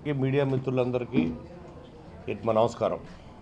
ఈ మీడియా మిత్రులందరికీ ఇట్ మా నమస్కారం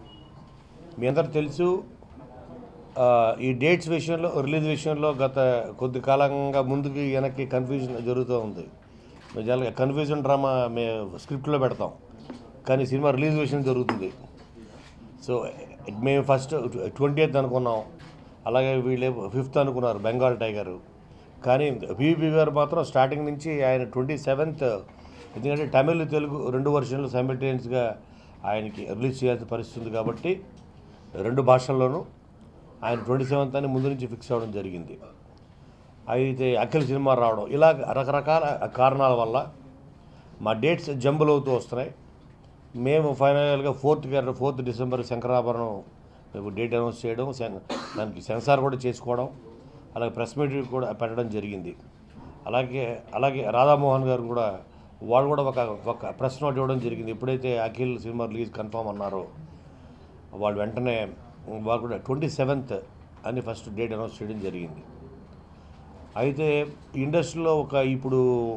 మీ అందరికి తెలుసు ఆ, ఈ డేట్స్ విషయంలో రిలీజ్ విషయంలో గత కొద్ది కాలంగా ముందుకి వెనక్కి కన్ఫ్యూజన్ జరుగుతూ ఉంది నిజాలుగా కన్ఫ్యూజన్ డ్రామా మే స్క్రిప్ట్లో పెడతాం కానీ సినిమా రిలీజ్ విషయం జరుగుతుంది సో మేము ఫస్ట్ ట్వంటీ ఎయిత్ అనుకున్నాం అలాగే వీళ్ళే ఫిఫ్త్ అనుకున్నారు బెంగాల్ టైగర్ కానీ వివి గారు మాత్రం స్టార్టింగ్ నుంచి ఆయన ట్వంటీ సెవెంత్ ఎందుకంటే తమిళ్ తెలుగు రెండు వర్షన్లు సైమిల్టేనియస్గా ఆయనకి రిలీజ్ చేయాల్సిన పరిస్థితి ఉంది కాబట్టి రెండు భాషల్లోనూ ఆయన ట్వంటీ సెవెంత్ అని ముందు నుంచి ఫిక్స్ అవ్వడం జరిగింది అయితే అఖిల్ సినిమా రావడం ఇలా రకరకాల కారణాల వల్ల మా డేట్స్ జంబుల్ అవుతూ వస్తున్నాయి మేము ఫైనల్గా ఫోర్త్ ఫోర్త్ డిసెంబర్ శంకరాభరణం మేము డేట్ అనౌన్స్ చేయడం సెన్- దానికి సెన్సార్ కూడా చేసుకోవడం అలాగే ప్రెస్ మీట్ కూడా పెట్టడం జరిగింది అలాగే అలాగే రాధామోహన్ గారు కూడా వాళ్ళు కూడా ఒక ఒక ప్రెస్ నోట్ ఇవ్వడం జరిగింది ఎప్పుడైతే అఖిల్ సినిమా రిలీజ్ కన్ఫామ్ అన్నారో వాళ్ళు వెంటనే వాళ్ళు కూడా ట్వంటీ సెవెంత్ అని ఫస్ట్ డేట్ అనౌన్స్ చేయడం జరిగింది అయితే ఇండస్ట్రీలో ఒక ఇప్పుడు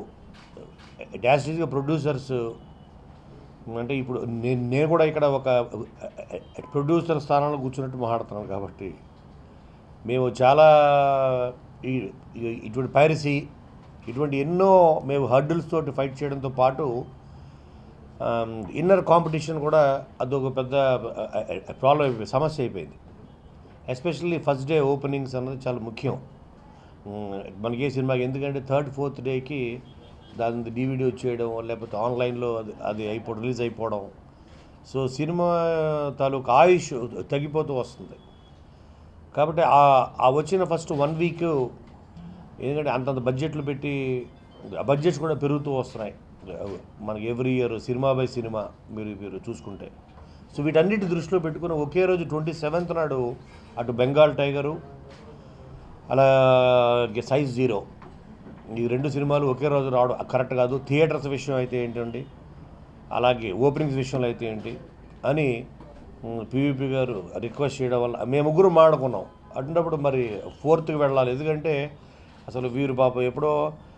డాస్టీస్గా ప్రొడ్యూసర్స్ అంటే ఇప్పుడు నేను నేను కూడా ఇక్కడ ఒక ప్రొడ్యూసర్ స్థానంలో కూర్చున్నట్టు మాట్లాడుతున్నాను కాబట్టి మేము చాలా ఈ ఈ- ఇటువంటి పైరసీ ఇటువంటి ఎన్నో మేము హర్డిల్స్ తోటి ఫైట్ చేయడంతో పాటు ఇన్నర్ కాంపిటీషన్ కూడా అదొక పెద్ద ప్రాబ్లం అయిపోయింది సమస్య అయిపోయింది ఎస్పెషల్లీ ఫస్ట్ డే ఓపెనింగ్స్ అన్నది చాలా ముఖ్యం ఉమ్, మనకి ఏ సినిమాకి ఎందుకంటే థర్డ్ ఫోర్త్ డేకి దాని డివిడీ వచ్చేయడం లేకపోతే ఆన్లైన్లో అది అది అయిపో రిలీజ్ అయిపోవడం సో సినిమా తాలూకు ఆయుష్ తగ్గిపోతూ వస్తుంది కాబట్టి ఆ ఆ వచ్చిన ఫస్ట్ వన్ వీక్ ఎందుకంటే అంతంత బడ్జెట్లు పెట్టి ఆ బడ్జెట్స్ కూడా పెరుగుతూ వస్తున్నాయి మనకి every year cinema by cinema మీరు మీరు చూసుకుంటే సో వీటన్నిటి దృష్టిలో పెట్టుకుని ఒకే రోజు ట్వంటీ సెవెంత్ నాడు అటు బెంగాల్ టైగరు అలాగే సైజ్ జీరో ఈ రెండు సినిమాలు ఒకే రోజు రావడం కరెక్ట్ కాదు థియేటర్స్ విషయం అయితే ఏంటండి అలాగే ఓపెనింగ్స్ విషయంలో అయితే ఏంటి అని పివిపి గారు రిక్వెస్ట్ చేయడం వల్ల మేము ముగ్గురు మాడుకున్నాం అటువంటిప్పుడు మరి ఫోర్త్కి వెళ్ళాలి ఎందుకంటే అసలు వీరు పాపం ఎప్పుడో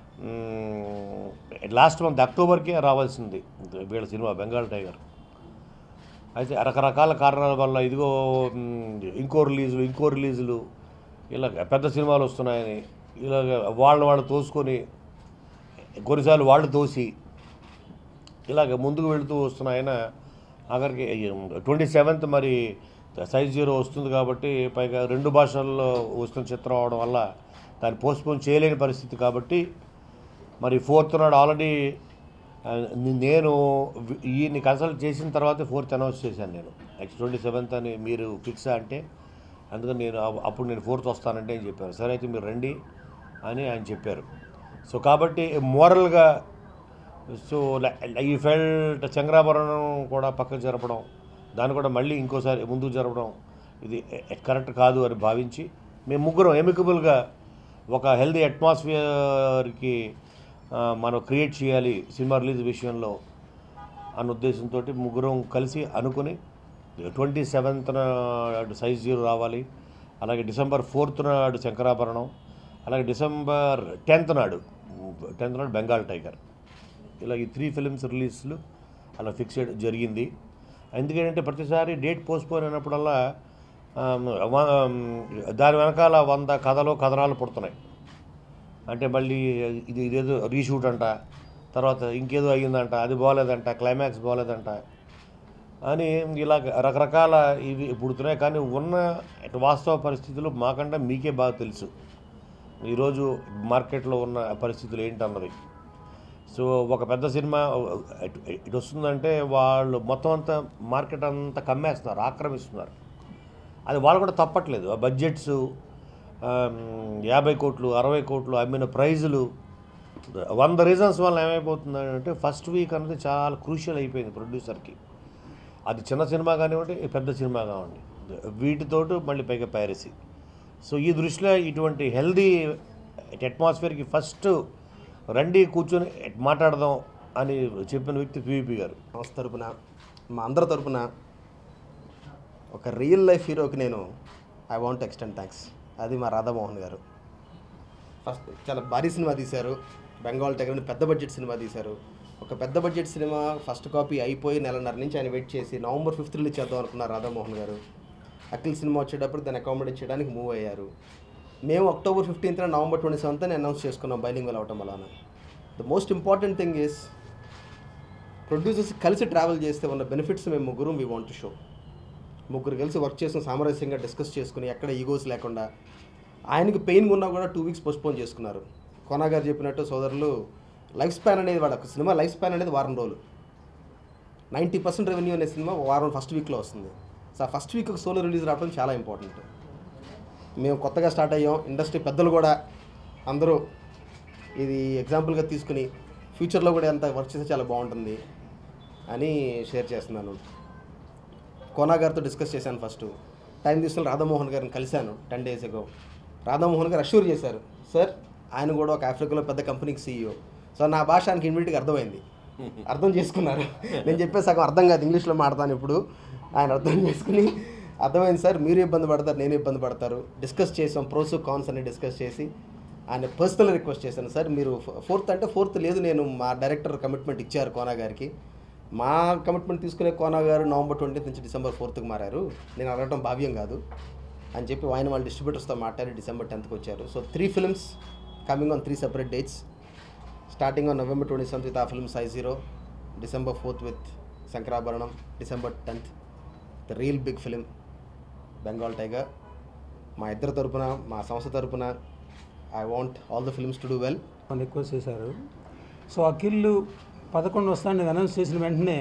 లాస్ట్ మంత్ అక్టోబర్కే రావాల్సింది వీళ్ళ సినిమా బెంగాల్ టైగర్ అయితే రకరకాల కారణాల వల్ల ఇదిగో మ్, ఇంకో రిలీజులు ఇంకో రిలీజులు ఇలా పెద్ద సినిమాలు వస్తున్నాయని ఇలాగ వాళ్ళని వాళ్ళు తోసుకొని కొన్నిసార్లు వాళ్ళు తోసి ఇలాగ ముందుకు వెళుతూ వస్తున్న ఆయన ఆఖరికి ట్వంటీ సెవెంత్ మరి సైజ్ జీరో వస్తుంది కాబట్టి పైగా రెండు భాషల్లో వస్తున్న చిత్రం అవడం వల్ల దాన్ని పోస్ట్పోన్ చేయలేని పరిస్థితి కాబట్టి మరి ఫోర్త్ నాడు ఆల్రెడీ ఆ, నేను వి- ఈయన్ని కన్సల్ట్ చేసిన తర్వాత ఫోర్త్ అనౌన్స్ చేశాను నేను నెక్స్ట్ ట్వంటీ సెవెంత్ అని మీరు ఫిక్స్ అంటే అందుకని నేను అప్- అప్పుడు నేను ఫోర్త్ వస్తానంటే అని చెప్పారు సరే అయితే మీరు రండి అని ఆయన చెప్పారు సో కాబట్టి మోరల్గా సో ఈ ఫెల్ట్ చంద్రాభరణం కూడా పక్కకు జరపడం దాన్ని కూడా మళ్ళీ ఇంకోసారి ముందుకు జరపడం ఇది కరెక్ట్ కాదు అని భావించి మేము ముగ్గురం ఎమికబుల్గా ఒక హెల్దీ అట్మాస్ఫియర్కి మనం క్రియేట్ చేయాలి సినిమా రిలీజ్ విషయంలో అన్న ఉద్దేశంతో ముగ్గురం కలిసి అనుకుని ట్వంటీ సెవెంత్ నాడు సైజ్ జీరో రావాలి అలాగే డిసెంబర్ ఫోర్త్ నాడు శంకరాభరణం అలాగే డిసెంబర్ టెన్త్ నాడు టెన్త్ నాడు బెంగాల్ టైగర్ ఇలా ఈ త్రీ ఫిలిమ్స్ రిలీజ్లు అలా ఫిక్స్ చేయడం జరిగింది ఎందుకంటే ప్రతిసారి డేట్ పోస్ట్పోన్ అయినప్పుడల్లా ఆమ్, వ- ఆమ్, దాని వెనకాల వంద కథలు కథనాలు పుడుతున్నాయి అంటే మళ్ళీ ఇది ఇదేదో రీషూట్ అంట తర్వాత ఇంకేదో అయ్యిందంట అది బాగోలేదంట క్లైమాక్స్ బాగోలేదంట అని ఇలా రకరకాల ఇవి పుడుతున్నాయి కానీ ఉన్న వాస్తవ పరిస్థితులు మాకంటే మీకే బాగా తెలుసు ఈరోజు మార్కెట్లో ఉన్న పరిస్థితులు ఏంటన్నది సో ఒక పెద్ద సినిమా ఇటు ఇటు వస్తుందంటే వాళ్ళు మొత్తం అంతా మార్కెట్ అంతా కమ్మేస్తున్నారు ఆక్రమిస్తున్నారు అది వాళ్ళు కూడా తప్పట్లేదు ఆ బడ్జెట్స్ ఆమ్, యాభై కోట్లు అరవై కోట్లు అమ్మిన ప్రైజులు వంద రీజన్స్ వల్ల ఏమైపోతుంది అంటే ఫస్ట్ వీక్ అనేది చాలా క్రూషియల్ అయిపోయింది ప్రొడ్యూసర్కి అది చిన్న సినిమా కానివ్వండి పెద్ద సినిమా కానివ్వండి వీటితోటి మళ్ళీ పైగా పైరసీ సో ఈ దృష్టిలో ఇటువంటి హెల్దీ అట్మాస్ఫియర్కి ఫస్ట్ రండి కూర్చొని మాట్లాడదాం అని చెప్పిన వ్యక్తి పివిపి గారు సంస్థ తరపున మా అందరి తరపున ఒక రియల్ లైఫ్ హీరోకి నేను ఐ వాంట్ ఎక్స్టెండ్ థ్యాంక్స్ అది మా రాధామోహన్ గారు ఫస్ట్ చాలా భారీ సినిమా తీశారు బెంగాల్ టైగర్ అని పెద్ద బడ్జెట్ సినిమా తీశారు ఒక పెద్ద బడ్జెట్ సినిమా ఫస్ట్ కాపీ అయిపోయి నెలన్నర నుంచి ఆయన వెయిట్ చేసి నవంబర్ ఫిఫ్త్ రిలీజ్ చేద్దాం అనుకున్నారు రాధామోహన్ గారు అఖిల్ సినిమా వచ్చేటప్పుడు దాన్ని అకామిడేట్ చేయడానికి మూవ్ అయ్యారు మేము October fifteenth November twenty seventh announce చేసుకున్నాం బైలింగ్ అవటం వలన the most important thing is producers కలిసి ట్రావెల్ చేస్తే ఉన్న బెనిఫిట్స్ మేము ముగ్గురు వీ వాంట్ టు షో ముగ్గురు కలిసి వర్క్ చేసిన సామరస్యంగా డిస్కస్ చేసుకుని ఎక్కడ ఈగోస్ లేకుండా ఆయనకి పెయిన్ ఉన్నా కూడా టూ వీక్స్ పోస్ట్పోన్ చేసుకున్నారు కొనా గారు చెప్పినట్టు సోదరులు లైఫ్ స్పాన్ అనేది వాడు ఒక సినిమా లైఫ్ స్పాన్ అనేది వారం రోజులు నైంటీ పర్సెంట్ రెవెన్యూ అనే సినిమా వారం ఫస్ట్ వీక్లో వస్తుంది సో ఆ ఫస్ట్ వీక్ ఒక సోలో రిలీజ్ రావడం చాలా ఇంపార్టెంట్ మేము కొత్తగా స్టార్ట్ అయ్యాం ఇండస్ట్రీ పెద్దలు కూడా అందరూ ఇది ఎగ్జాంపుల్గా తీసుకుని ఫ్యూచర్లో కూడా ఎంత వర్క్ చేస్తే చాలా బాగుంటుంది అని షేర్ చేస్తున్నాను కోనా గారితో డిస్కస్ చేశాను ఫస్ట్ టైం తీసుకుని రాధామోహన్ గారిని కలిశాను టెన్ డేస్ ఎగో రాధామోహన్ గారు అష్యూర్ చేశారు సార్ ఆయన కూడా ఒక ఆఫ్రికాలో పెద్ద కంపెనీకి సీఈఓ సో నా భాష ఆయనకి ఇన్విటికి అర్థమైంది అర్థం చేసుకున్నారు నేను చెప్పే సగం అర్థం కాదు ఇంగ్లీష్లో మాడతాను ఇప్పుడు ఆయన అర్థం చేసుకుని అర్థమైంది సార్ మీరు ఇబ్బంది పడతారు నేను ఇబ్బంది పడతారు డిస్కస్ చేసాం ప్రోస్ కాన్స్ అని డిస్కస్ చేసి ఆయన పర్సనల్ రిక్వెస్ట్ చేశాను సార్ మీరు ఫోర్త్ అంటే ఫోర్త్ లేదు నేను మా డైరెక్టర్ కమిట్మెంట్ ఇచ్చారు కోనా గారికి మా కమిట్మెంట్ తీసుకునే కోనా గారు నవంబర్ ట్వంటీ నుంచి డిసెంబర్ ఫోర్త్కి మారారు నేను అడగటం భావ్యం కాదు అని చెప్పి ఆయన వాళ్ళ డిస్ట్రిబ్యూటర్స్తో మాట్లాడి డిసెంబర్ టెన్త్కి వచ్చారు so three films coming on three separate dates starting on November twenty seventh with a film size zero December fourth with Shankarabharanam December tenth the real big film Bengal tiger మా ఇద్దరు తరపున మా సంస్థ తరపున I want all the films to do well మన ఎక్కువ చేశారు so Akhil పదకొండు వస్తాను అనౌన్స్ చేసిన వెంటనే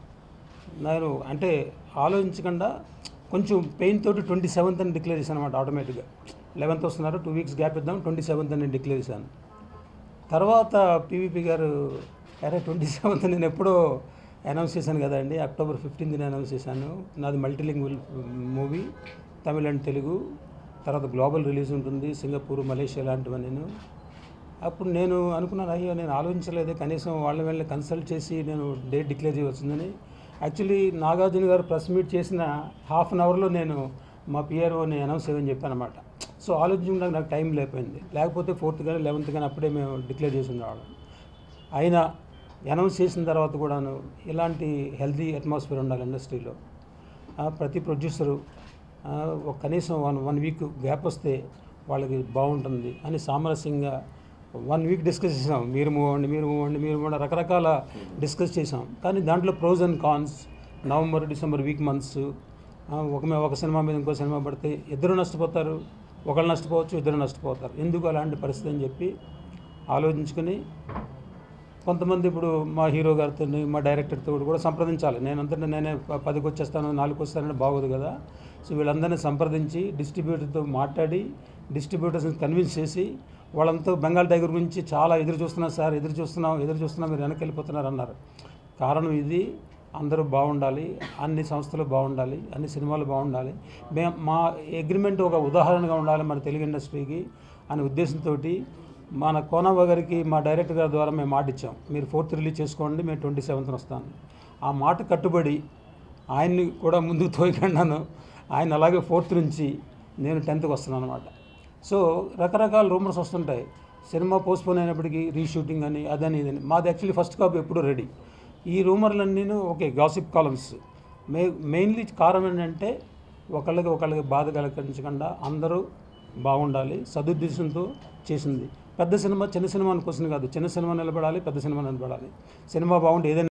నేను అంటే ఆలోచించకుండా కొంచెం పెయిన్ తోటి ట్వంటీ సెవెంత్ అని డిక్లేర్ చేశాను అనమాట ఆటోమేటిక్గా లెవెన్త్ వస్తున్నారు టూ వీక్స్ గ్యాప్ ఇద్దాం ట్వంటీ సెవెంత్ అని డిక్లేర్ చేశాను తర్వాత పీవీపీ గారు అరే ట్వంటీ సెవెంత్ నేను ఎప్పుడో అనౌన్స్ చేశాను కదండి అక్టోబర్ ఫిఫ్టీన్త్ నేను అనౌన్స్ చేశాను నాది multilingual movie Tamil and Telugu తర్వాత గ్లోబల్ రిలీజ్ ఉంటుంది సింగపూర్ మలేషియా లాంటివన్నీ నేను అప్పుడు నేను అనుకున్నాను అయ్యో నేను ఆలోచించలేదు కనీసం వాళ్ళ వెళ్ళి కన్సల్ట్ చేసి నేను డేట్ డిక్లేర్ చేయవచ్చుందని actually Nagarjuna garu press meet చేసిన హాఫ్ అన్ అవర్లో నేను మా పిఆర్ఓని అనౌన్స్ చేయమని చెప్పాను అనమాట సో ఆలోచించడానికి నాకు టైం లేకపోయింది లేకపోతే ఫోర్త్ కానీ లెవెన్త్ కానీ అప్పుడే మేము డిక్లేర్ చేసి ఉండేవాళ్ళం అయినా అనౌన్స్ చేసిన తర్వాత కూడాను ఇలాంటి హెల్తీ అట్మాస్ఫియర్ ఉండాలి ఇండస్ట్రీలో ఆ, ప్రతి ప్రొడ్యూసరు ఆ, ఒక కనీసం వన్ వన్ వీక్ గ్యాప్ వస్తే వాళ్ళకి బాగుంటుంది అని సామరస్యంగా వన్ వీక్ డిస్కస్ చేసాం మీరు మూవ్ అవ్వండి మీరు మూవ్ అవ్వండి మీరు మూవ్ అవ్వండి, రకరకాల డిస్కస్ చేసాం కానీ దాంట్లో pros and cons November December week months ఒక మీ- ఒక సినిమా మీద ఇంకో సినిమా పడితే ఇద్దరు నష్టపోతారు ఒకళ్ళు నష్టపోవచ్చు ఇద్దరు నష్టపోతారు ఎందుకు అలాంటి పరిస్థితి అని చెప్పి ఆలోచించుకుని కొంతమంది ఇప్పుడు మా హీరో గారితో మా డైరెక్టర్తో కూడా సంప్రదించాలి నేనంతటా నేనే ప- పదికి వచ్చేస్తాను నాలుగు వస్తానని బాగోదు కదా సో వీళ్ళందరినీ సంప్రదించి డిస్ట్రిబ్యూటర్తో మాట్లాడి డిస్ట్రిబ్యూటర్స్ని కన్విన్స్ చేసి వాళ్ళంతా బెంగాల్ టైగర్ గురించి చాలా ఎదురు చూస్తున్నాం సార్ ఎదురు చూస్తున్నాం ఎదురు చూస్తున్నాం మీరు వెనక్కి వెళ్ళిపోతున్నారు అన్నారు కారణం ఇది అందరూ బాగుండాలి అన్ని సంస్థలు బాగుండాలి అన్ని సినిమాలు బాగుండాలి మే మా అగ్రిమెంట్ ఒక ఉదాహరణగా ఉండాలి మన తెలుగు ఇండస్ట్రీకి అనే ఉద్దేశంతో మన కోనవ్వ గారికి మా డైరెక్టర్ గారి ద్వారా మేము మాట ఇచ్చాం మీరు ఫోర్త్ రిలీజ్ చేసుకోండి మేము ట్వంటీ సెవెంత్న వస్తాను ఆ మాట కట్టుబడి ఆయన్ని కూడా ముందుకు తోయకుండాను ఆయన అలాగే ఫోర్త్ నుంచి నేను టెన్త్కి వస్తున్నాను అనమాట సో రకరకాల రూమర్స్ వస్తుంటాయి సినిమా పోస్ట్పోన్ అయినప్పటికీ రీషూటింగ్ అని అదని ఇదని మాది యాక్చువల్లీ ఫస్ట్ కాపీ ఎప్పుడూ రెడీ ఈ రూమర్లన్నీ ఓకే గాసిప్ కాలమ్స్ మే మెయిన్లీ కారణం ఏంటంటే ఒకళ్ళకి ఒకళ్ళకి బాధ కలగించకుండా అందరూ బాగుండాలి సదుద్దేశంతో చేసింది పెద్ద సినిమా చిన్న సినిమా అని క్వశ్చన్ కాదు చిన్న సినిమా నిలబడాలి పెద్ద సినిమా నిలబడాలి సినిమా బాగుంటే ఏదైనా